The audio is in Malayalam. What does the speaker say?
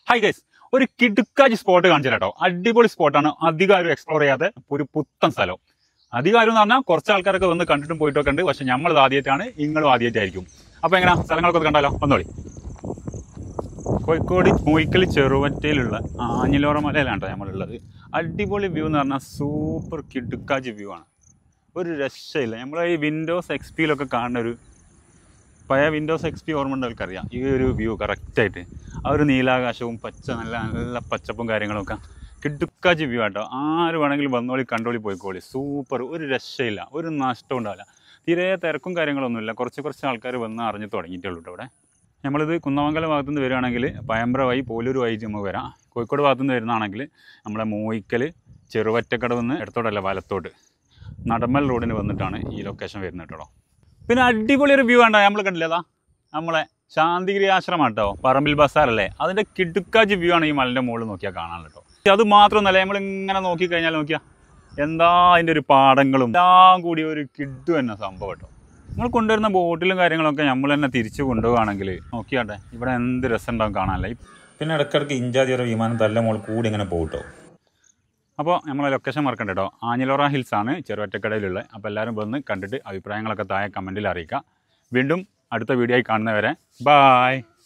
ഹായ് ഗൈസ് ഒരു കിടുക്കാജ് സ്പോട്ട് കാണിച്ചു കേട്ടോ അടിപൊളി സ്പോട്ടാണ് അധികം ആരും എക്സ്പ്ലോർ ചെയ്യാതെ ഒരു പുത്തൻ സ്ഥലം അധികം ആരും എന്ന് പറഞ്ഞാൽ കുറച്ച് ആൾക്കാരൊക്കെ വന്ന് കണ്ടിട്ടും പോയിട്ടൊക്കെ ഉണ്ട് പക്ഷെ നമ്മൾ ആദ്യമായിട്ടാണ് നിങ്ങളും ആദ്യമായിട്ടായിരിക്കും അപ്പൊ എങ്ങനെ സ്ഥലങ്ങളൊക്കെ ഒന്ന് കണ്ടാലോ വന്നോളി കോഴിക്കോട് മൂയിക്കൽ ചെറുവറ്റയിലുള്ള ആഞ്ഞിലോറ മലയിലാണ് കേട്ടോ നമ്മളുള്ളത് അടിപൊളി വ്യൂ എന്ന് പറഞ്ഞാൽ സൂപ്പർ കിടുക്കാജ് വ്യൂ ആണ് ഒരു രക്ഷയില്ല നമ്മൾ ഈ വിൻഡോസ് എക്സ് പിയിലൊക്കെ കാണുന്ന ഒരു പഴയ വിൻഡോസ് എക്സ് പി ഓർമ്മ ഉണ്ടവർക്കറിയാം ഈ ഒരു വ്യൂ കറക്റ്റായിട്ട് ആ ഒരു നീലാകാശവും പച്ച നല്ല നല്ല പച്ചപ്പും കാര്യങ്ങളൊക്കെ കിടുക്കാജ് വ്യൂ ആട്ടോ ആര് വേണമെങ്കിലും വന്നോളി കണ്ടോളി പോയിക്കോളി സൂപ്പർ ഒരു രക്ഷയില്ല ഒരു നഷ്ടം ഉണ്ടാവില്ല തീരെ തിരക്കും കാര്യങ്ങളൊന്നുമില്ല കുറച്ച് കുറച്ച് ആൾക്കാർ വന്ന് അറിഞ്ഞു തുടങ്ങിയിട്ടുള്ളൂ കേട്ടോ ഇവിടെ നമ്മളിത് കുന്നമംഗലം ഭാഗത്തു നിന്ന് വരികയാണെങ്കിൽ പയമ്പ്ര വഴി പോലൂർ വഴി നമുക്ക് വരാം കോഴിക്കോട് ഭാഗത്തു നിന്ന് വരുന്നതാണെങ്കിൽ നമ്മളെ മൂയിക്കൽ ചെറുവറ്റക്കടവ് നിന്ന് ഇടത്തോട്ടല്ല വലത്തോട്ട് നടമ്മൽ റോഡിന് വന്നിട്ടാണ് ഈ ലൊക്കേഷൻ വരുന്നത് കേട്ടോ പിന്നെ അടിപൊളി ഒരു വ്യൂ ആണ്ടോ നമ്മൾ കണ്ടില്ലേ അതാ നമ്മളെ ശാന്തിഗിരി ആശ്രമം കേട്ടോ പറമ്പിൽ ബസാറല്ലേ അതിൻ്റെ കിടുക്കാജ് വ്യൂ ആണ് ഈ മലൻ്റെ മുകളിൽ നോക്കിയാൽ കാണാൻ കേട്ടോ അത് മാത്രമൊന്നല്ല നമ്മൾ ഇങ്ങനെ നോക്കി കഴിഞ്ഞാൽ നോക്കിയാൽ എന്താ അതിൻ്റെ ഒരു പാടങ്ങളും എല്ലാം കൂടി ഒരു കിഡു തന്നെ സംഭവം കേട്ടോ നമ്മൾ കൊണ്ടുവരുന്ന ബോട്ടിലും കാര്യങ്ങളൊക്കെ നമ്മൾ തന്നെ തിരിച്ചു കൊണ്ടുപോവുകയാണെങ്കിൽ നോക്കിയാട്ടെ ഇവിടെ എന്ത് രസം ഉണ്ടാവും കാണാനല്ലേ പിന്നെ ഇടയ്ക്കിടയ്ക്ക് ഇഞ്ചാതിയുടെ വിമാനം തല്ല മോൾ കൂടി ഇങ്ങനെ പോകട്ടോ അപ്പോൾ നമ്മളെ ലൊക്കേഷൻ മറക്കണ്ട കേട്ടോ ആഞ്ഞിലോറ ഹിൽസ് ആണ് ചെറുവറ്റക്കടയിലുള്ളത് അപ്പോൾ എല്ലാവരും വന്ന് കണ്ടിട്ട് അഭിപ്രായങ്ങളൊക്കെ താഴെ കമൻറ്റിൽ അറിയിക്കുക വീണ്ടും അടുത്ത വീഡിയോ ആയി കാണുന്നവരെ ബായ്